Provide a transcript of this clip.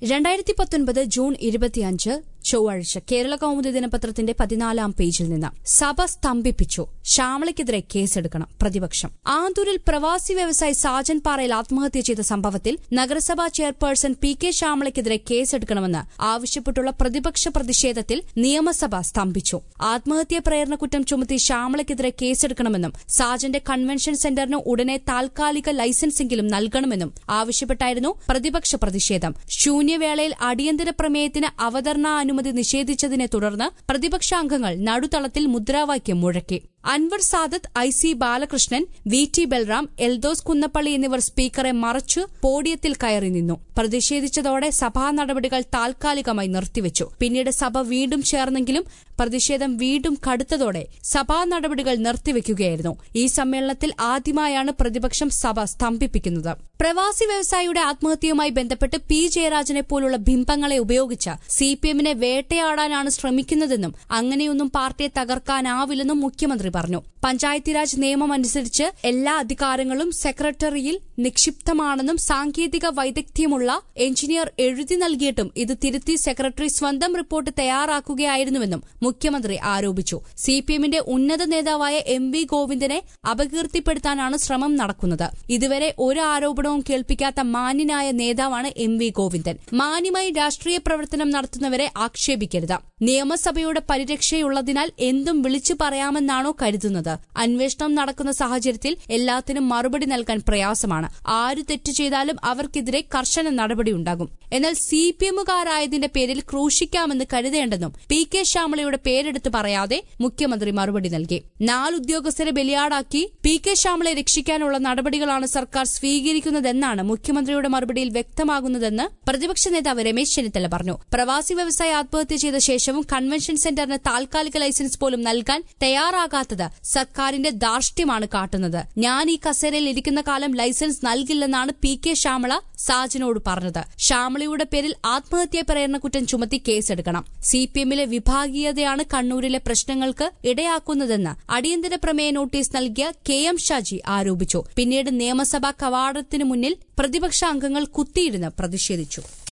രണ്ടായിരത്തി പത്തൊൻപത് ജൂൺ ഇരുപത്തിയഞ്ച് ചൊവ്വാഴ്ച കേരള കൗമുദി ദിനപത്രത്തിന്റെ പതിനാലാം പേജിൽ നിന്ന് സഭ സ്തംഭിപ്പിച്ചു ശ്യാമളയ്ക്കെതിരെ കേസെടുക്കണം പ്രതിപക്ഷം ആന്തൂരിൽ പ്രവാസി വ്യവസായി സാജൻ പാറയിൽ ആത്മഹത്യ ചെയ്ത സംഭവത്തിൽ നഗരസഭാ ചെയർപേഴ്സൺ പി കെ ശ്യാമളയ്ക്കെതിരെ കേസെടുക്കണമെന്ന് ആവശ്യപ്പെട്ടുള്ള പ്രതിപക്ഷ പ്രതിഷേധത്തിൽ നിയമസഭ സ്തംഭിച്ചു ആത്മഹത്യാ പ്രേരണ കുറ്റം ചുമത്തി ശ്യാമളയ്ക്കെതിരെ കേസെടുക്കണമെന്നും സാജന്റെ കൺവെൻഷൻ സെന്ററിന് ഉടനെ താൽക്കാലിക ലൈസൻസെങ്കിലും നൽകണമെന്നും ആവശ്യപ്പെട്ടായിരുന്നു പ്രതിപക്ഷ പ്രതിഷേധം ശൂന്യവേളയിൽ അടിയന്തര പ്രമേയത്തിന് അവതരണാനുമതി നിഷേധിച്ചതിനെ തുടർന്ന് പ്രതിപക്ഷാംഗങ്ങൾ നടുത്തളത്തിൽ മുദ്രാവാക്യം മുഴക്കി Anwar Sadath I C Balakrishnan V T Balram Eldose Kunnappilly എന്നിവർ സ്പീക്കറെ മറച്ചു പോഡിയത്തിൽ കയറി നിന്നു പ്രതിഷേധിച്ചതോടെ സഭാ നടപടികൾ താൽക്കാലികമായി നിർത്തിവച്ചു പിന്നീട് സഭ വീണ്ടും ചേർന്നെങ്കിലും പ്രതിഷേധം വീണ്ടും കടുത്തതോടെ സഭാ നടപടികൾ നിർത്തിവെക്കുകയായിരുന്നു ഈ സമ്മേളനത്തിൽ ആദ്യമായാണ് പ്രതിപക്ഷം സഭ സ്തംഭിപ്പിക്കുന്നത് പ്രവാസി വ്യവസായിയുടെ ആത്മഹത്യയുമായി ബന്ധപ്പെട്ട് പി ജയരാജനെ പോലുള്ള ബിംബങ്ങളെ ഉപയോഗിച്ച് സി പി എമ്മിനെ വേട്ടയാടാനാണ് ശ്രമിക്കുന്നതെന്നും അങ്ങനെയൊന്നും പാർട്ടിയെ തകർക്കാനാവില്ലെന്നും മുഖ്യമന്ത്രി പറഞ്ഞു പഞ്ചായത്തി രാജ് നിയമം അനുസരിച്ച് എല്ലാ അധികാരങ്ങളും സെക്രട്ടറിയിൽ നിക്ഷിപ്തമാണെന്നും സാങ്കേതിക വൈദഗ്ധ്യമുള്ള എഞ്ചിനീയർ എഴുതി നൽകിയിട്ടും ഇത് തിരുത്തി സെക്രട്ടറി സ്വന്തം റിപ്പോർട്ട് തയ്യാറാക്കുകയായിരുന്നുവെന്നും മുഖ്യമന്ത്രി ആരോപിച്ചു സിപിഎമ്മിന്റെ ഉന്നത നേതാവായ എം വി ഗോവിന്ദനെ അപകീർത്തിപ്പെടുത്താനാണ് ശ്രമം നടക്കുന്നത് ഇതുവരെ ഒരു ആരോപണവും കേൾപ്പിക്കാത്ത മാന്യനായ നേതാവാണ് എം വി ഗോവിന്ദൻ മാന്യമായി രാഷ്ട്രീയ പ്രവർത്തനം നടത്തുന്നവരെ ആക്ഷേപിക്കരുത് നിയമസഭയുടെ പരിരക്ഷയുള്ളതിനാൽ എന്തും വിളിച്ചു പറയാമെന്നാണോ കരുതുന്നത് അന്വേഷണം നടക്കുന്ന സാഹചര്യത്തിൽ എല്ലാത്തിനും മറുപടി നൽകാൻ പ്രയാസമാണ് ആര് തെറ്റ് ചെയ്താലും അവർക്കെതിരെ കർശന നടപടിയുണ്ടാകും എന്നാൽ സി പി എമ്മുകാരായതിന്റെ പേരിൽ ക്രൂശിക്കാമെന്ന് കരുതേണ്ടെന്നും പി കെ ശ്യാമളയുടെ പേരെടുത്ത് പറയാതെ മുഖ്യമന്ത്രി മറുപടി നൽകി നാല് ഉദ്യോഗസ്ഥരെ ബലിയാടാക്കി പി കെ ശ്യാമളയെ രക്ഷിക്കാനുള്ള നടപടികളാണ് സർക്കാർ സ്വീകരിക്കുന്നതെന്നാണ് മുഖ്യമന്ത്രിയുടെ മറുപടിയിൽ വ്യക്തമാകുന്നതെന്ന് പ്രതിപക്ഷ നേതാവ് രമേശ് ചെന്നിത്തല പറഞ്ഞു പ്രവാസി വ്യവസായി ആത്മഹത്യ ചെയ്ത ശേഷവും കൺവെൻഷൻ സെന്ററിന് താൽക്കാലിക ലൈസൻസ് പോലും നൽകാൻ തയ്യാറാകാത്തത് സർക്കാരിന്റെ ധാർഷ്ട്യമാണ് കാട്ടുന്നത് ഞാൻ ഈ കസേരയിൽ ഇരിക്കുന്ന കാലം ലൈസൻസ് നൽകില്ലെന്നാണ് പി കെ ശ്യാമള സാജിനോട് പറഞ്ഞത് ശ്യാമളയുടെ പേരിൽ ആത്മഹത്യാ പ്രേരണ കുറ്റം ചുമത്തി കേസെടുക്കണം സി പി എമ്മിലെ വിഭാഗീയതയാണ് കണ്ണൂരിലെ പ്രശ്നങ്ങൾക്ക് ഇടയാക്കുന്നതെന്ന് അടിയന്തര പ്രമേയ നോട്ടീസ് നൽകിയ കെ എം ഷാജി ആരോപിച്ചു പിന്നീട് നിയമസഭാ കവാടത്തിനു മുന്നിൽ പ്രതിപക്ഷ അംഗങ്ങൾ കുത്തിയിരുന്ന് പ്രതിഷേധിച്ചു